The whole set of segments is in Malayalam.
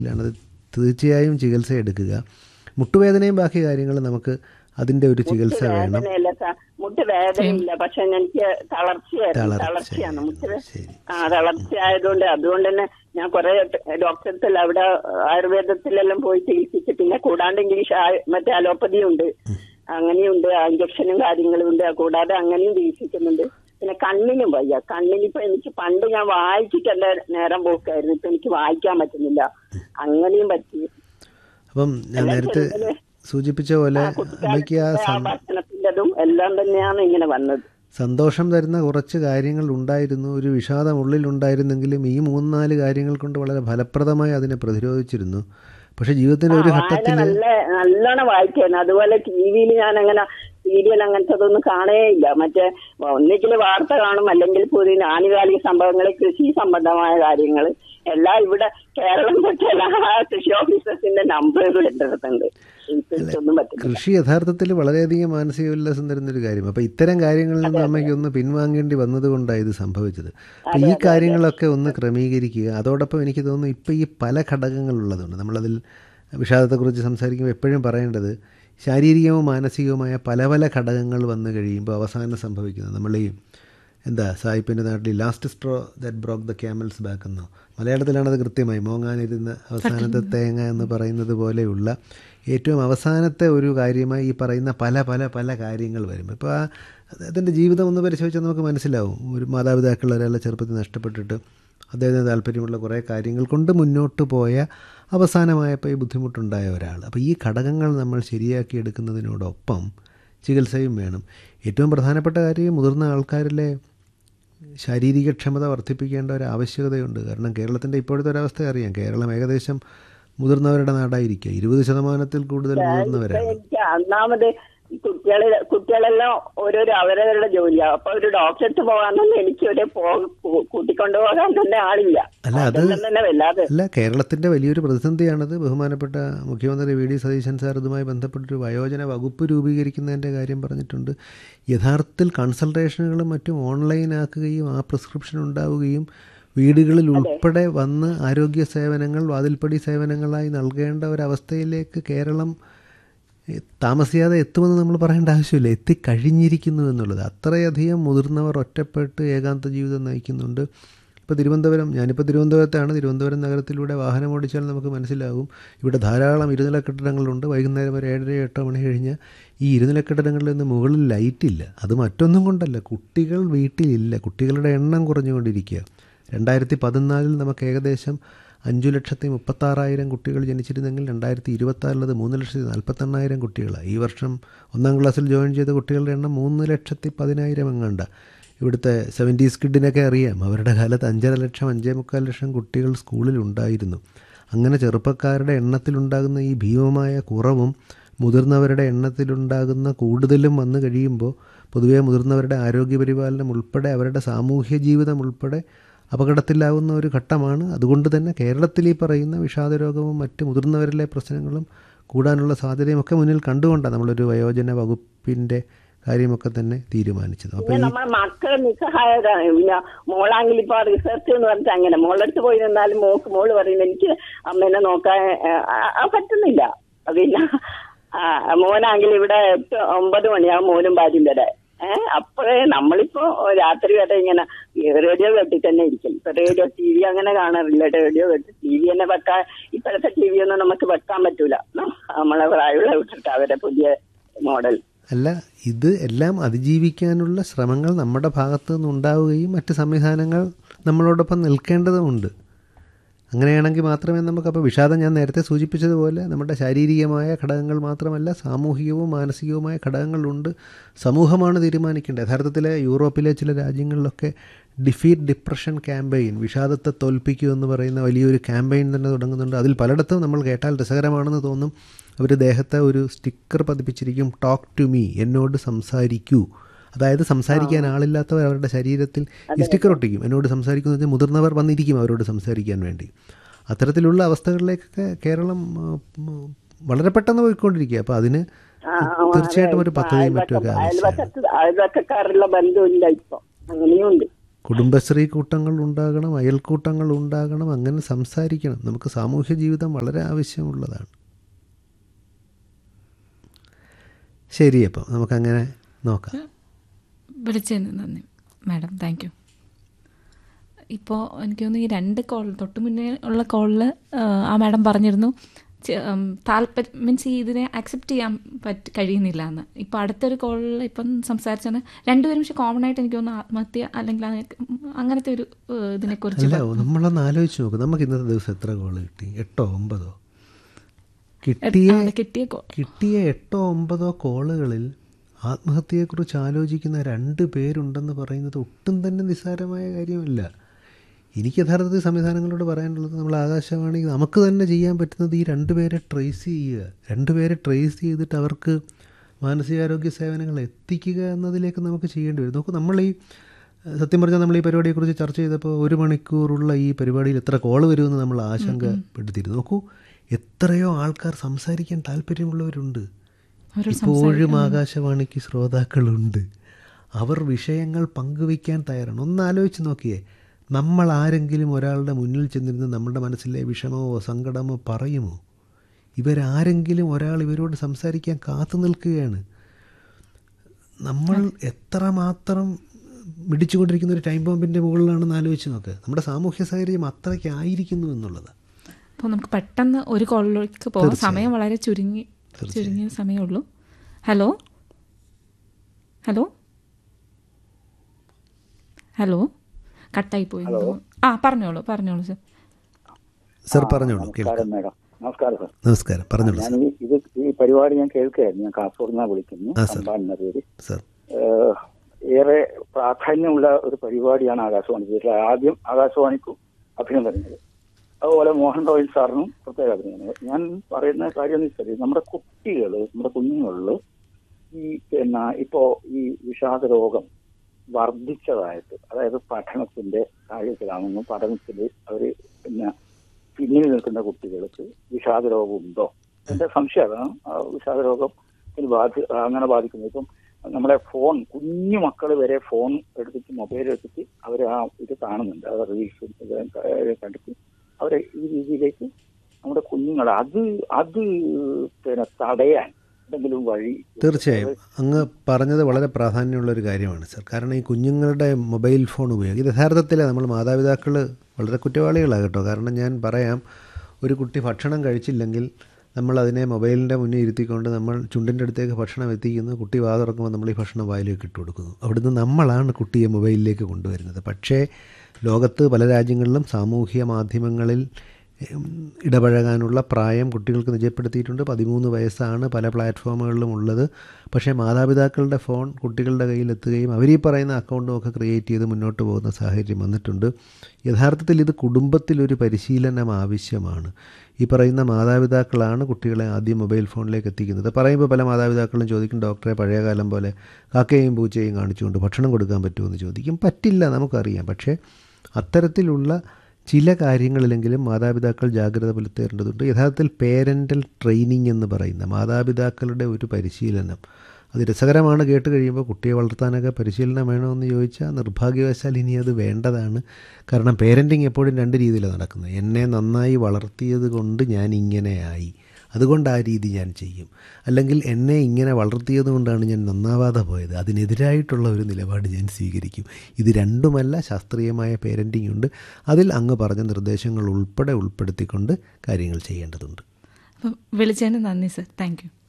അത് തീർച്ചയായും ചികിത്സ എടുക്കുക മുട്ടുവേദനയും ബാക്കി കാര്യങ്ങളും നമുക്ക് അതിൻ്റെ ഒരു ചികിത്സ വേണം വേദനയല്ല സാർ മുട്ട് വേദനയില്ല പക്ഷെ എനിക്ക് തളർച്ചയായിരുന്നു തളർച്ച. തളർച്ചയാണ് മുട്ട് വേ- ശരി. ആ തളർച്ച ആയതുകൊണ്ട് അതുകൊണ്ട് തന്നെ ഞാൻ കുറെ ഡോക്ടർസിൽ അവിടെ ആയുർവേദത്തിലെല്ലാം പോയി ചികിത്സിച്ച് പിന്നെ കൂടാണ്ട് ഇംഗ്ലീഷ് ആ- മറ്റേ അലോപ്പതിയും ഉണ്ട് അങ്ങനെയുണ്ട് ഇഞ്ചക്ഷനും കാര്യങ്ങളും ഉണ്ട് കൂടാതെ അങ്ങനെയും ചികിത്സിക്കുന്നുണ്ട് പിന്നെ കണ്ണിനും വയ്യ കണ്ണിനിപ്പോ എനിക്ക് പണ്ട് ഞാൻ വായിച്ചിട്ട് എന്റെ നേരം പോക്കായിരുന്നു ഇപ്പൊ എനിക്ക് വായിക്കാൻ പറ്റുന്നില്ല അങ്ങനെയും പറ്റി അപ്പം ഞാൻ നേരത്തെ സൂചിപ്പിച്ച പോലെ അമ്മയ്ക്ക് ആ ആ ഭക്ഷണത്തിൻ്റെതും എല്ലാം തന്നെയാണ് ഇങ്ങനെ വന്നത് സന്തോഷം തരുന്ന കുറച്ച് കാര്യങ്ങൾ ഉണ്ടായിരുന്നു ഒരു വിഷാദം ഉള്ളിലുണ്ടായിരുന്നെങ്കിലും ഈ മൂന്ന് നാല് കാര്യങ്ങൾ കൊണ്ട് വളരെ ഫലപ്രദമായി അതിനെ പ്രതിരോധിച്ചിരുന്നു പക്ഷെ ജീവിതത്തിന്റെ ഒരു വായന ഘട്ടത്തിൽ നല്ല നല്ലോണം വായിക്കായിരുന്നു അതുപോലെ ടി വിയിൽ ഞാൻ അങ്ങനെ സീരിയൽ അങ്ങനത്തതൊന്നും കാണേയില്ല മറ്റേ ഒന്നിക്കൽ വാർത്ത കാണും അല്ലെങ്കിൽ പുതിയ ആനുകാലിക സംഭവങ്ങൾ കൃഷി സംബന്ധമായ കാര്യങ്ങൾ എല്ലാം ഇവിടെ കേരളം തൊട്ട് എല്ലാ കൃഷി ഓഫീസേഴ്സിന്റെ നമ്പറുകൾ എൻ്റെ അടുത്തുണ്ട് എനിക്കൊന്നും പറ്റില്ല കൃഷി യഥാർത്ഥത്തിൽ വളരെയധികം മാനസിക ഉല്ലാസം തരുന്നൊരു കാര്യം അപ്പോൾ ഇത്തരം കാര്യങ്ങളിൽ നിന്ന് അമ്മയ്ക്ക് ഒന്ന് പിൻവാങ്ങേണ്ടി വന്നതുകൊണ്ടാണ് ഇത് സംഭവിച്ചത് അപ്പോൾ ഈ കാര്യങ്ങളൊക്കെ ഒന്ന് ക്രമീകരിക്കുക അതോടൊപ്പം എനിക്ക് തോന്നുന്നു ഇപ്പോൾ ഈ പല ഘടകങ്ങളുള്ളതുകൊണ്ട് നമ്മളതിൽ വിഷാദത്തെക്കുറിച്ച് സംസാരിക്കുമ്പോൾ എപ്പോഴും പറയേണ്ടത് ശാരീരികവും മാനസികവുമായ പല പല ഘടകങ്ങൾ വന്നു കഴിയുമ്പോൾ അവസാനം സംഭവിക്കുന്നത് നമ്മൾ ഈ എന്താ സായിപ്പിൻ്റെ നാട്ടിൽ last straw that broke the camel's back എന്നോ മലയാളത്തിലാണത് കൃത്യമായി മോങ്ങാനിരുന്ന അവസാനത്തെ തേങ്ങ എന്ന് പറയുന്നത് പോലെയുള്ള ഏറ്റവും അവസാനത്തെ ഒരു കാര്യമായി ഈ പറയുന്ന പല പല പല കാര്യങ്ങൾ വരും ഇപ്പോൾ ആ അതിൻ്റെ ജീവിതം ഒന്ന് പരിശോധിച്ചാൽ നമുക്ക് മനസ്സിലാവും ഒരു മാതാപിതാക്കൾ ഒരാളെ ചെറുപ്പത്തിൽ നഷ്ടപ്പെട്ടിട്ട് അദ്ദേഹത്തിന് താല്പര്യമുള്ള കുറേ കാര്യങ്ങൾ കൊണ്ട് മുന്നോട്ട് പോയ അവസാനമായപ്പോൾ ഈ ബുദ്ധിമുട്ടുണ്ടായ ഒരാൾ അപ്പോൾ ഈ ഘടകങ്ങൾ നമ്മൾ ശരിയാക്കി എടുക്കുന്നതിനോടൊപ്പം ചികിത്സയും വേണം ഏറ്റവും പ്രധാനപ്പെട്ട കാര്യം മുതിർന്ന ആൾക്കാരിലെ ശാരീരിക ക്ഷമത വർദ്ധിപ്പിക്കേണ്ട ഒരു ആവശ്യകതയുണ്ട് കാരണം കേരളത്തിൻ്റെ ഇപ്പോഴത്തെ ഒരവസ്ഥ അറിയാം കേരളം ഏകദേശം മുതിർന്നവരുടെ നാടായിരിക്കുക ഇരുപത് ശതമാനത്തിൽ കൂടുതൽ ഇപ്പൊ മുതിർന്നവരാണ് എനിക്ക് ഒന്നാമത് ഈ കുട്ടികളെ കുട്ടികളെല്ലാം ഓരോരോ അവരവരുടെ ജോലിയാണ് അപ്പൊ ഒരു ഡോക്ടറെ അടുത്ത് പോകാനൊന്നും എനിക്ക് ഒരു കൂട്ടിക്കൊണ്ടുപോകാൻ തന്നെ ആളില്ല അല്ല, അത് അതെല്ലാം തന്നെ വല്ലാതെ അല്ല കേരളത്തിൻ്റെ വലിയൊരു പ്രതിസന്ധിയാണത് ബഹുമാനപ്പെട്ട മുഖ്യമന്ത്രി വി ഡി സതീശൻ സാർ ഇതുമായി ബന്ധപ്പെട്ടൊരു വയോജന വകുപ്പ് രൂപീകരിക്കുന്നതിൻ്റെ കാര്യം പറഞ്ഞിട്ടുണ്ട് യഥാർത്ഥത്തിൽ കൺസൾട്ടേഷനുകളും മറ്റും ഓൺലൈനാക്കുകയും ആ പ്രിസ്ക്രിപ്ഷൻ ഉണ്ടാവുകയും വീടുകളിൽ ഉൾപ്പെടെ വന്ന് ആരോഗ്യ സേവനങ്ങൾ വാതിൽപ്പടി സേവനങ്ങളായി നൽകേണ്ട ഒരവസ്ഥയിലേക്ക് കേരളം ഏ, താമസിയാതെ എത്തുമെന്ന് നമ്മൾ പറയേണ്ട ആവശ്യമില്ല എത്തിക്കഴിഞ്ഞിരിക്കുന്നു എന്നുള്ളത് അത്രയധികം മുതിർന്നവർ ഒറ്റപ്പെട്ട് ഏകാന്ത ജീവിതം നയിക്കുന്നുണ്ട് ഇപ്പോൾ തിരുവനന്തപുരം ഞാനിപ്പോൾ തിരുവനന്തപുരത്താണ് തിരുവനന്തപുരം നഗരത്തിലൂടെ വാഹനം ഓടിച്ചാൽ നമുക്ക് മനസ്സിലാകും ഇവിടെ ധാരാളം ഇരുനില കെട്ടിടങ്ങളുണ്ട് വൈകുന്നേരം ഒരു ഏഴര എട്ടോ മണി കഴിഞ്ഞ് ഈ ഇരുനില കെട്ടിടങ്ങളിൽ നിന്ന് മുകളിൽ ലൈറ്റില്ല അത് മറ്റൊന്നും കൊണ്ടല്ല കുട്ടികൾ വീട്ടിലില്ല കുട്ടികളുടെ എണ്ണം കുറഞ്ഞുകൊണ്ടിരിക്കുക രണ്ടായിരത്തി പതിനാലിൽ നമുക്ക് ഏകദേശം അഞ്ചു ലക്ഷത്തി മുപ്പത്താറായിരം കുട്ടികൾ ജനിച്ചിരുന്നെങ്കിൽ രണ്ടായിരത്തി ഇരുപത്താറിലത് മൂന്ന് ലക്ഷത്തി നാൽപ്പത്തെണ്ണായിരം കുട്ടികളാണ് ഈ വർഷം ഒന്നാം ക്ലാസ്സിൽ ജോയിൻ ചെയ്ത കുട്ടികളുടെ എണ്ണം മൂന്ന് ലക്ഷത്തി പതിനായിരം എങ്ങാണ്ട ഇവിടുത്തെ സെവൻറ്റീസ് കിഡിനൊക്കെ അറിയാം അവരുടെ കാലത്ത് അഞ്ചര ലക്ഷം അഞ്ചേ മുക്കാൽ ലക്ഷം കുട്ടികൾ സ്കൂളിൽ ഉണ്ടായിരുന്നു അങ്ങനെ ചെറുപ്പക്കാരുടെ എണ്ണത്തിലുണ്ടാകുന്ന ഈ ഭീമമായ കുറവും മുതിർന്നവരുടെ എണ്ണത്തിലുണ്ടാകുന്ന കൂടുതലും വന്നു കഴിയുമ്പോൾ പൊതുവേ മുതിർന്നവരുടെ ആരോഗ്യപരിപാലനം ഉൾപ്പെടെ അവരുടെ സാമൂഹ്യ ജീവിതം ഉൾപ്പെടെ അപകടത്തിലാവുന്ന ഒരു ഘട്ടമാണ് അതുകൊണ്ട് തന്നെ കേരളത്തിൽ ഈ പറയുന്ന വിഷാദരോഗവും മറ്റ് മുതിർന്നവരിലെ പ്രശ്നങ്ങളും കൂടാനുള്ള സാധ്യതയും ഒക്കെ മുന്നിൽ കണ്ടുകൊണ്ടാണ് നമ്മളൊരു വയോജന വകുപ്പിൻ്റെ കാര്യമൊക്കെ തന്നെ തീരുമാനിച്ചത് അപ്പോൾ പിന്നെ ഈ നമ്മളെ മക്കൾ നിസ്സഹായതാണ് പിന്നെ മോളാങ്കിൽ ഇപ്പൊ റിസർച്ച് എന്ന് പറഞ്ഞിട്ട് അങ്ങനെ മോളടുത്ത് പോയി നിന്നാലും മോക്ക് മോള് പറയുന്നത് എനിക്ക് അമ്മേനെ നോക്കാൻ ആ, ആ, പറ്റുന്നില്ല പിന്നെ ആ, മോനാണെങ്കിൽ ഇവിടെ എട്ട് ഒമ്പത് മണിയാവും മോനും ഭാര്യയും വരെ ഏഹ് അപ്പോഴേ നമ്മളിപ്പോ രാത്രി വരെ ഇങ്ങനെ റേഡിയോ വെട്ടി തന്നെ ഇരിക്കും ഇപ്പൊ റേഡിയോ ടി വി അങ്ങനെ കാണാറില്ല റേഡിയോ വെട്ടി ടി വി തന്നെ വെക്കാൻ ഇപ്പോഴത്തെ ടി വി ഒന്നും നമുക്ക് വെക്കാൻ പറ്റൂല നമ്മളെ പ്രായമുള്ള വിട്ടിട്ട് അവരെ പുതിയ മോഡൽ അല്ല ഇത് എല്ലാം അതിജീവിക്കാനുള്ള ശ്രമങ്ങൾ നമ്മുടെ ഭാഗത്തു നിന്നുണ്ടാവുകയും മറ്റ് സംവിധാനങ്ങൾ നമ്മളോടൊപ്പം നിൽക്കേണ്ടതുമുണ്ട് അങ്ങനെയാണെങ്കിൽ മാത്രമേ നമുക്ക് അപ്പോൾ വിഷാദം ഞാൻ നേരത്തെ സൂചിപ്പിച്ചതുപോലെ നമ്മുടെ ശാരീരികമായ ഘടകങ്ങൾ മാത്രമല്ല സാമൂഹികവും മാനസികവുമായ ഘടകങ്ങളുണ്ട് സമൂഹമാണ് തീരുമാനിക്കേണ്ടത് യഥാർത്ഥത്തിൽ യൂറോപ്പിലെ ചില രാജ്യങ്ങളിലൊക്കെ ഡിഫീറ്റ് ഡിപ്രഷൻ ക്യാമ്പയിൻ വിഷാദത്തെ തോൽപ്പിക്കൂ എന്ന് പറയുന്ന വലിയൊരു ക്യാമ്പയിൻ തന്നെ തുടങ്ങുന്നുണ്ട് അതിൽ പലയിടത്തും നമ്മൾ കേട്ടാൽ രസകരമാണെന്ന് തോന്നും അവർ ദേഹത്തെ ഒരു സ്റ്റിക്കർ പതിപ്പിച്ചിരിക്കും ടോക്ക് ടു മീ എന്നോട് സംസാരിക്കൂ അതായത് സംസാരിക്കാൻ ആളില്ലാത്തവർ അവരുടെ ശരീരത്തിൽ ഈ സ്റ്റിക്കർ ഒട്ടിക്കും എന്നോട് സംസാരിക്കുന്നു വെച്ചാൽ മുതിർന്നവർ വന്നിരിക്കും അവരോട് സംസാരിക്കാൻ വേണ്ടി അത്തരത്തിലുള്ള അവസ്ഥകളിലേക്കൊക്കെ കേരളം ആ, ഉം, വളരെ പെട്ടെന്ന് പോയിക്കൊണ്ടിരിക്കുക അപ്പോൾ അതിന് തീർച്ചയായിട്ടും ഒരു പദ്ധതിയും മറ്റുമൊക്കെ ആവശ്യമാണ് അയൽവക്കത്ത് അയൽവക്കക്കാരുള്ള ബന്ധമില്ല ഇപ്പൊ അങ്ങനെയുണ്ട് കുടുംബശ്രീ കൂട്ടങ്ങൾ ഉണ്ടാകണം അയൽക്കൂട്ടങ്ങൾ ഉണ്ടാകണം അങ്ങനെ സംസാരിക്കണം നമുക്ക് സാമൂഹ്യ ജീവിതം വളരെ ആവശ്യമുള്ളതാണ് ശരി അപ്പം നമുക്കങ്ങനെ നോക്കാം വിളിച്ചതിന് നന്ദി മാഡം താങ്ക് യു ഇപ്പോൾ എനിക്ക് തോന്നുന്നു ഈ രണ്ട് കോൾ തൊട്ട് മുന്നേ ഉള്ള കോളിൽ ആ മാഡം പറഞ്ഞിരുന്നു താല്പര്യം മീൻസ് ഈ ഇതിനെ അക്സെപ്റ്റ് ചെയ്യാൻ പറ്റ കഴിയുന്നില്ല എന്ന് ഇപ്പോൾ അടുത്തൊരു കോളിൽ ഇപ്പം സംസാരിച്ചാണ് രണ്ടുപേരും പക്ഷെ കോമൺ ആയിട്ട് എനിക്ക് തോന്നുന്നു ആത്മഹത്യ അല്ലെങ്കിൽ അങ്ങനെ- അങ്ങനത്തെ ഒരു ഏഹ്, ഇതിനെക്കുറിച്ച് അല്ല നമ്മളൊന്ന് ആലോചിച്ച് നോക്ക് നമുക്ക് ഇന്നത്തെ ദിവസം എത്ര കോള് കിട്ടി എട്ടോ ഒമ്പതോ കിട്ടിയ ആ, കിട്ടിയ കോ കിട്ടിയ എട്ടോ ഒമ്പതോ കോളുകളിൽ ആത്മഹത്യയെക്കുറിച്ച് ആലോചിക്കുന്ന രണ്ട് പേരുണ്ടെന്ന് പറയുന്നത് ഒട്ടും തന്നെ നിസ്സാരമായ കാര്യമല്ല എനിക്ക് യഥാർത്ഥത്തിൽ സംവിധാനങ്ങളോട് പറയാനുള്ളത് നമ്മൾ ആകാശവാണി നമുക്ക് തന്നെ ചെയ്യാൻ പറ്റുന്നത് ഈ രണ്ട് പേരെ ട്രേസ് ചെയ്യുക രണ്ട് പേരെ ട്രേസ് ചെയ്തിട്ട് അവർക്ക് മാനസികാരോഗ്യ സേവനങ്ങൾ എത്തിക്കുക എന്നതിലേക്ക് നമുക്ക് ചെയ്യേണ്ടി വരും നോക്കൂ നമ്മൾ ഈ സത്യം പറഞ്ഞാൽ നമ്മൾ ഈ പരിപാടിയെക്കുറിച്ച് ചർച്ച ചെയ്തപ്പോൾ ഒരു മണിക്കൂറുള്ള ഈ പരിപാടിയിൽ എത്ര കോൾ വരുമെന്ന് നമ്മൾ ആശങ്കപ്പെടുത്തിയിരുന്നു നോക്കൂ എത്രയോ ആൾക്കാർ സംസാരിക്കാൻ താല്പര്യമുള്ളവരുണ്ട് അവരോട് ഇപ്പോഴും ആകാശവാണിക്ക് ശ്രോതാക്കളുണ്ട് അവർ വിഷയങ്ങൾ പങ്കുവയ്ക്കാൻ തയ്യാറാണ് ഒന്ന് ആലോചിച്ച് നോക്കിയേ നമ്മൾ ആരെങ്കിലും ഒരാളുടെ മുന്നിൽ ചെന്നിരുന്ന് നമ്മുടെ മനസ്സിലെ വിഷമമോ സങ്കടമോ പറയുമോ ഇവരാരെങ്കിലും ഒരാൾ ഇവരോട് സംസാരിക്കാൻ കാത്തു നിൽക്കുകയാണ് നമ്മൾ എത്രമാത്രം മിടിച്ചുകൊണ്ടിരിക്കുന്ന ഒരു ടൈം ബോംബിൻ്റെ മുകളിലാണെന്ന് ആലോചിച്ച് നോക്കുക നമ്മുടെ സാമൂഹ്യ സാഹചര്യം അത്രയ്ക്ക് ആയിരിക്കുന്നു എന്നുള്ളത് അപ്പോൾ നമുക്ക് പെട്ടെന്ന് ഒരു കോളിലേക്ക് പോകാം സമയം വളരെ ചുരുങ്ങി ചുരുങ്ങിയ സമയമുള്ളൂ ഹലോ ഹലോ ഹലോ കട്ടായി പോയി എന്ന് തോന്നുന്നു. ആ പറഞ്ഞോളൂ പറഞ്ഞോളൂ സർ സർ പറഞ്ഞോളൂ കേൾക്കാം നമസ്കാരം മേഡം നമസ്കാരം സാർ നമസ്കാരം പറഞ്ഞോളൂ ഞാൻ ഈ ഇത് ഈ പരിപാടി ഞാൻ കേൾക്കുകയായിരുന്നു ഞാൻ കാസർഗോഡ് നിന്നാണ് വിളിക്കുന്നു ആ, സർ. അമ്പാൻ എന്ന പേര് സർ ഏഹ്, ഏറെ പ്രാധാന്യമുള്ള ഒരു പരിപാടിയാണ് ആകാശവാണി ഇതിൽ ആദ്യം ആകാശവാണിക്കും അഭിനന്ദനങ്ങൾ അതുപോലെ മോഹൻ റോയൽ സാറിനും പ്രത്യേക അഭിനന്ദനങ്ങൾ ഞാൻ പറയുന്ന കാര്യം എന്ന് വെച്ചാൽ നമ്മുടെ കുട്ടികൾ നമ്മുടെ കുഞ്ഞുങ്ങളിൽ ഈ പിന്നെ ഇപ്പോ ഈ വിഷാദ രോഗം വർദ്ധിച്ചതായിട്ട് അതായത് പഠനത്തിന്റെ കാര്യത്തിലാണെന്നും പഠനത്തിൽ അവര് പിന്നെ പിന്നിൽ നിൽക്കുന്ന കുട്ടികൾക്ക് വിഷാദ രോഗം ഉണ്ടോ എന്റെ സംശയം അതാണ് ആ വിഷാദ രോഗത്തിന് ബാധി അങ്ങനെ ബാധിക്കുന്നത് ഇപ്പം നമ്മുടെ ഫോൺ കുഞ്ഞു മക്കൾ വരെ ഫോൺ എടുത്തിട്ട് മൊബൈൽ എടുത്തിട്ട് അവർ ആ ഇത് കാണുന്നുണ്ട് അത് റീൽസും ഇത് കണ്ടിട്ട് അവരെ ഈ രീതിയിലേക്ക് നമ്മുടെ കുഞ്ഞുങ്ങൾ അത് അത് പിന്നെ തടയാൻ എന്തെങ്കിലും വഴി തീർച്ചയായും അങ്ങ് പറഞ്ഞത് വളരെ പ്രാധാന്യമുള്ള ഒരു കാര്യമാണ് സർ കാരണം ഈ കുഞ്ഞുങ്ങളുടെ മൊബൈൽ ഫോൺ ഉപയോഗം ഇത് യഥാർത്ഥത്തിൽ നമ്മൾ മാതാപിതാക്കൾ വളരെ കുറ്റവാളികളാണ് കേട്ടോ കാരണം ഞാൻ പറയാം ഒരു കുട്ടി ഭക്ഷണം കഴിച്ചില്ലെങ്കിൽ നമ്മൾ അതിനെ മൊബൈലിൻ്റെ മുന്നിൽ ഇരുത്തിക്കൊണ്ട് നമ്മൾ ചുണ്ടിൻ്റെ അടുത്തേക്ക് ഭക്ഷണം എത്തിക്കുന്നു കുട്ടി വാ തുറക്കുമ്പോൾ നമ്മൾ ഈ ഭക്ഷണം വായിലേക്ക് ഇട്ട് കൊടുക്കുന്നു അവിടുന്ന് നമ്മളാണ് കുട്ടിയെ മൊബൈലിലേക്ക് കൊണ്ടുവരുന്നത് പക്ഷേ ലോകത്ത് പല രാജ്യങ്ങളിലും സാമൂഹ്യ മാധ്യമങ്ങളിൽ ഉം, ഇടപഴകാനുള്ള പ്രായം കുട്ടികൾക്ക് നിജപ്പെടുത്തിയിട്ടുണ്ട് പതിമൂന്ന് വയസ്സാണ് പല പ്ലാറ്റ്ഫോമുകളിലും ഉള്ളത് പക്ഷേ മാതാപിതാക്കളുടെ ഫോൺ കുട്ടികളുടെ കയ്യിലെത്തുകയും അവർ ഈ പറയുന്ന അക്കൗണ്ടും ഒക്കെ ക്രിയേറ്റ് ചെയ്ത് മുന്നോട്ട് പോകുന്ന സാഹചര്യം വന്നിട്ടുണ്ട് യഥാർത്ഥത്തിൽ ഇത് കുടുംബത്തിലൊരു പരിശീലനം ആവശ്യമാണ് ഈ പറയുന്ന മാതാപിതാക്കളാണ് കുട്ടികളെ ആദ്യം മൊബൈൽ ഫോണിലേക്ക് എത്തിക്കുന്നത് പറയുമ്പോൾ പല മാതാപിതാക്കളും ചോദിക്കും ഡോക്ടറെ പഴയകാലം പോലെ കാക്കയും പൂച്ചയും കാണിച്ചുകൊണ്ട് ഭക്ഷണം കൊടുക്കാൻ പറ്റുമോ എന്ന് ചോദിക്കും പറ്റില്ല നമുക്കറിയാം പക്ഷേ അത്തരത്തിലുള്ള ചില കാര്യങ്ങളിലെങ്കിലും മാതാപിതാക്കൾ ജാഗ്രത പുലർത്തേണ്ടതുണ്ട് യഥാർത്ഥത്തിൽ പേരൻ്റൽ ട്രെയിനിങ് എന്ന് പറയുന്ന മാതാപിതാക്കളുടെ ഒരു പരിശീലനം അത് രസകരമാണ് കേട്ട് കഴിയുമ്പോൾ കുട്ടിയെ വളർത്താനൊക്കെ പരിശീലനം വേണമെന്ന് ചോദിച്ചാൽ നിർഭാഗ്യവശാൽ ഇനി അത് വേണ്ടതാണ് കാരണം പേരൻറ്റിങ് എപ്പോഴും രണ്ട് രീതിയിലാണ് നടക്കുന്നത് എന്നെ നന്നായി വളർത്തിയത് കൊണ്ട് ഞാൻ ഇങ്ങനെയായി അതുകൊണ്ട് ആ രീതി ഞാൻ ചെയ്യും അല്ലെങ്കിൽ എന്നെ ഇങ്ങനെ വളർത്തിയത് കൊണ്ടാണ് ഞാൻ നന്നാവാതെ പോയത് അതിനെതിരായിട്ടുള്ള ഒരു നിലപാട് ഞാൻ സ്വീകരിക്കും ഇത് രണ്ടുമല്ല ശാസ്ത്രീയമായ പേരൻറ്റിംഗ് ഉണ്ട് അതിൽ അങ്ങ് പറഞ്ഞ നിർദ്ദേശങ്ങൾ ഉൾപ്പെടെ ഉൾപ്പെടുത്തിക്കൊണ്ട് കാര്യങ്ങൾ ചെയ്യേണ്ടതുണ്ട് അപ്പം വിളിച്ചതിന് നന്ദി സർ താങ്ക് യു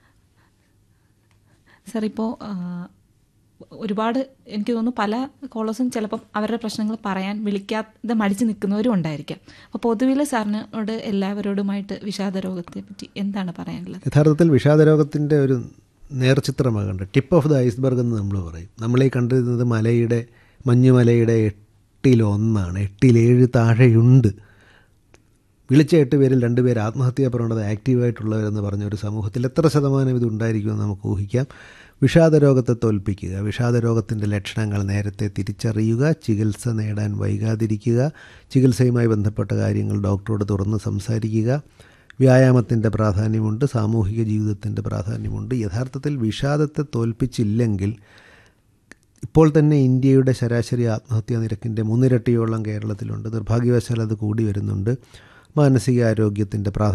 സർ ഇപ്പോൾ ഒരുപാട് എനിക്ക് തോന്നുന്നു പല കോളേഴ്സും ചിലപ്പം അവരുടെ പ്രശ്നങ്ങൾ പറയാൻ വിളിക്കാതെ മടിച്ച് നിൽക്കുന്നവരും ഉണ്ടായിരിക്കാം അപ്പോൾ പൊതുവിൽ സാറിനോട് എല്ലാവരോടുമായിട്ട് വിഷാദ രോഗത്തെ പറ്റി എന്താണ് പറയാനുള്ളത് യഥാർത്ഥത്തിൽ വിഷാദരോഗത്തിൻ്റെ ഒരു നേർചിത്രമാകേണ്ട ടിപ്പ് ഓഫ് ദ ഐസ്ബർഗ് എന്ന് നമ്മൾ പറയും നമ്മളീ കണ്ടിരുന്നത് മലയുടെ മഞ്ഞുമലയുടെ എട്ടിലൊന്നാണ് എട്ടിലേഴ് താഴെയുണ്ട് വിളിച്ച എട്ട് പേരിൽ രണ്ട് പേര് ആത്മഹത്യാ പ്രവണത ആക്റ്റീവായിട്ടുള്ളവരെന്ന് പറഞ്ഞ ഒരു സമൂഹത്തിൽ എത്ര ശതമാനം ഇത് ഉണ്ടായിരിക്കുമെന്ന് നമുക്ക് ഊഹിക്കാം വിഷാദരോഗത്തെ തോൽപ്പിക്കുക വിഷാദരോഗത്തിൻ്റെ ലക്ഷണങ്ങൾ നേരത്തെ തിരിച്ചറിയുക ചികിത്സ നേടാൻ വൈകാതിരിക്കുക ചികിത്സയുമായി ബന്ധപ്പെട്ട കാര്യങ്ങൾ ഡോക്ടറോട് തുറന്ന് സംസാരിക്കുക വ്യായാമത്തിൻ്റെ പ്രാധാന്യമുണ്ട് സാമൂഹിക ജീവിതത്തിൻ്റെ പ്രാധാന്യമുണ്ട് യഥാർത്ഥത്തിൽ വിഷാദത്തെ തോൽപ്പിച്ചില്ലെങ്കിൽ ഇപ്പോൾ തന്നെ ഇന്ത്യയുടെ ശരാശരി ആത്മഹത്യാ നിരക്കിൻ്റെ മൂന്നിരട്ടിയോളം കേരളത്തിലുണ്ട് നിർഭാഗ്യവശാൽ അത് കൂടി വരുന്നുണ്ട് മാനസികാരോഗ്യത്തിൻ്റെ പ്രാധാന്യം